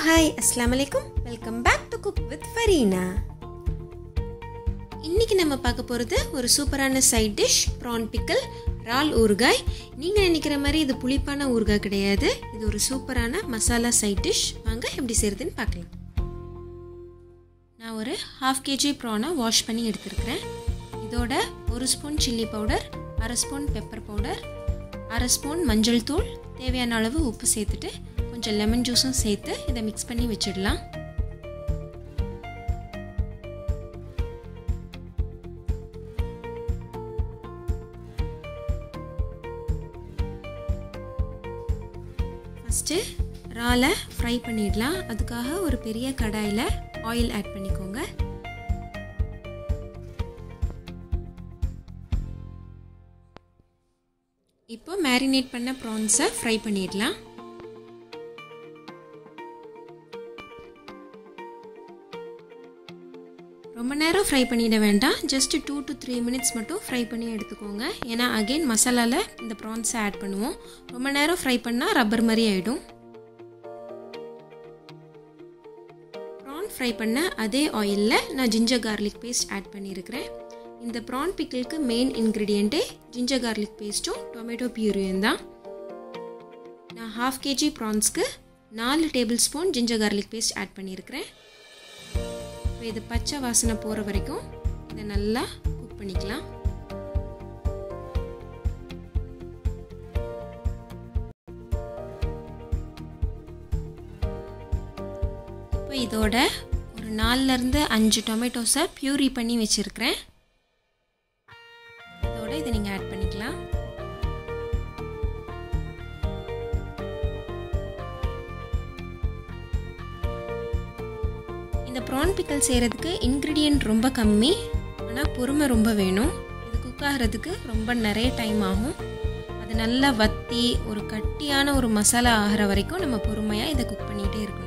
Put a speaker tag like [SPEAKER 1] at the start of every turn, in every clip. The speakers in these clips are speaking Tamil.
[SPEAKER 1] ஹாய் அஸ்லாம் வலைக்கும் welcome back to cook with Fareena இன்னைக்கு நம்ம பார்க்க போகிறது ஒரு சூப்பரான சைட் டிஷ் ப்ரான் பிக்கல் இறால் ஊறுகாய் நீங்கள் நினைக்கிற மாதிரி இது புளிப்பான ஊறுகாய் கிடையாது இது ஒரு சூப்பரான மசாலா சைட் டிஷ் வாங்க எப்படி செய்கிறதுன்னு பார்க்கலாம் நான் ஒரு ஹாஃப் கேஜி ப்ரானை வாஷ் பண்ணி எடுத்துருக்கிறேன் இதோட ஒரு ஸ்பூன் சில்லி பவுடர் அரை ஸ்பூன் பெப்பர் பவுடர் அரை ஸ்பூன் மஞ்சள் தூள் தேவையான அளவு உப்பு சேர்த்துட்டு கொஞ்சம் லெமன் ஜூஸும் சேர்த்து இதை மிக்ஸ் பண்ணி வச்சிடலாம் ஃபஸ்ட்டு இறாலை ஃப்ரை பண்ணிடலாம் அதுக்காக ஒரு பெரிய கடாயில் ஆயில் ஆட் பண்ணிக்கோங்க இப்போ மேரினேட் பண்ண ப்ரான்ஸை ஃப்ரை பண்ணிடலாம் ரொம்ப நேரம் ஃப்ரை பண்ணிட வேண்டாம் just two to three minutes மட்டும் ஃப்ரை பண்ணி எடுத்துக்கோங்க ஏன்னா அகெயின் மசாலாவில் இந்த ப்ரான்ஸை ஆட் பண்ணுவோம் ரொம்ப நேரம் ஃப்ரை பண்ணால் ரப்பர் மாதிரி ஆகிடும் ப்ரான் ஃப்ரை பண்ண அதே ஆயிலில் நான் ஜிஞ்சர் கார்லிக் பேஸ்ட் ஆட் பண்ணியிருக்கிறேன் இந்த ப்ரான் பிக்கிளுக்கு மெயின் இன்க்ரீடியண்ட்டே ஜிஞ்சர் கார்லிக் பேஸ்ட்டும் டொமேட்டோ பியூரியும் தான் நான் ஹாஃப் கேஜி ப்ரான்ஸ்க்கு நாலு tablespoon ginger garlic paste add பண்ணியிருக்கிறேன் இப்போ இது பச்சை வாசனை போகிற வரைக்கும் இதை நல்லா குக் பண்ணிக்கலாம் இப்போ இதோட ஒரு நாலுலேருந்து அஞ்சு டொமேட்டோஸை பியூரி பண்ணி வச்சுருக்கிறேன் இதோட இதை நீங்கள் ஆட் பண்ணிக்கலாம் இந்த ப்ரான் பிக்கல் செய்கிறதுக்கு இன்க்ரீடியன்ட் ரொம்ப கம்மி ஆனால் பொறுமை ரொம்ப வேணும் இது குக் ஆகிறதுக்கு ரொம்ப நிறைய டைம் ஆகும் அது நல்லா வத்தி ஒரு கட்டியான ஒரு மசாலா ஆகிற வரைக்கும் நம்ம பொறுமையாக இதை குக் பண்ணிகிட்டே இருக்கணும்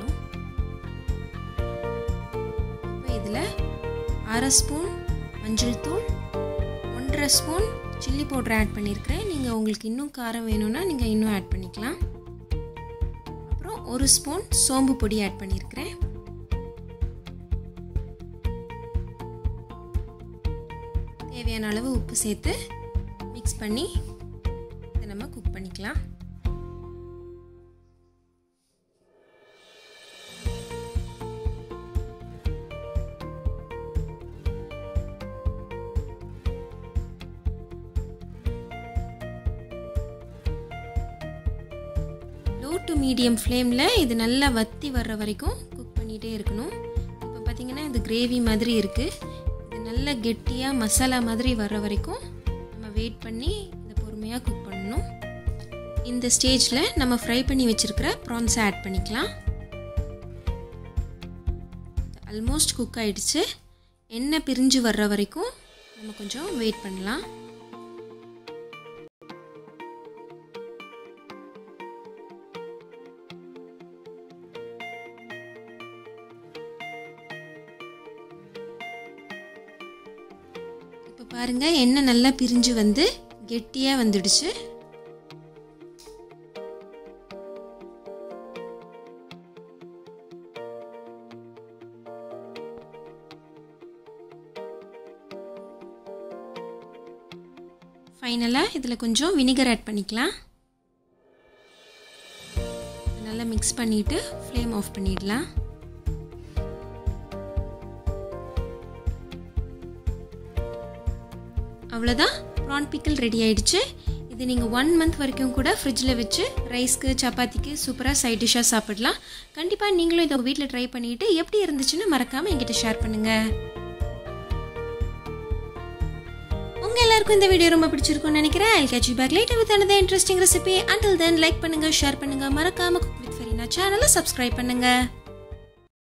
[SPEAKER 1] இப்போ இதில் அரை ஸ்பூன் மஞ்சள் தூள் ஒன்றரை ஸ்பூன் சில்லி பவுடர் ஆட் பண்ணியிருக்கிறேன் நீங்கள் உங்களுக்கு இன்னும் காரம் வேணும்னா நீங்கள் இன்னும் ஆட் பண்ணிக்கலாம் அப்புறம் ஒரு ஸ்பூன் சோம்பு பொடி ஆட் பண்ணியிருக்கிறேன் தேவையான அளவு உப்பு சேர்த்து மிக்ஸ் பண்ணி இதை நம்ம குக் பண்ணிக்கலாம் லோ டு மீடியம் ஃப்ளேமில் இது நல்லா வத்தி வர்ற வரைக்கும் குக் பண்ணிகிட்டே இருக்கணும் இப்போ பார்த்தீங்கன்னா இது கிரேவி மாதிரி இருக்குது இது நல்லா கெட்டியாக மசாலா மாதிரி வர்ற வரைக்கும் நம்ம வெயிட் பண்ணி இதை பொறுமையாக குக் பண்ணணும் இந்த ஸ்டேஜில் நம்ம ஃப்ரை பண்ணி வச்சுருக்கிற ப்ரான்ஸை ஆட் பண்ணிக்கலாம் ஆல்மோஸ்ட் குக் ஆகிடுச்சு எண்ணெய் பிரிஞ்சு வர்ற வரைக்கும் நம்ம கொஞ்சம் வெயிட் பண்ணலாம் இப்போ பாருங்கள் எண்ணெய் நல்லா பிரிஞ்சு வந்து கெட்டியாக வந்துடுச்சு ஃபைனலாக இதில் கொஞ்சம் வினிகர் ஆட் பண்ணிக்கலாம் நல்லா மிக்ஸ் பண்ணிவிட்டு ஃப்ளேம் ஆஃப் பண்ணிடலாம் அவ்வளோதான் ப்ரான் பிக்கல் ரெடி ஆயிடுச்சு இது நீங்கள் ஒன் மந்த் வரைக்கும் கூட ஃப்ரிட்ஜில் வச்சு ரைஸ்க்கு சப்பாத்திக்கு சூப்பராக சைட் டிஷ்ஷாக சாப்பிடலாம் கண்டிப்பாக நீங்களும் இதை வீட்டில் ட்ரை பண்ணிவிட்டு எப்படி இருந்துச்சுன்னு மறக்காமல் என்கிட்ட ஷேர் பண்ணுங்கள் உங்கள் எல்லாருக்கும் இந்த வீடியோ ரொம்ப பிடிச்சிருக்கும்னு நினைக்கிறேன் I catch you back later with another interesting recipe until then like பண்ணுங்கள் ஷேர் பண்ணுங்கள் மறக்காமல் குக் வித் ஃபெரினா சேனலை சப்ஸ்கிரைப் பண்ணுங்கள்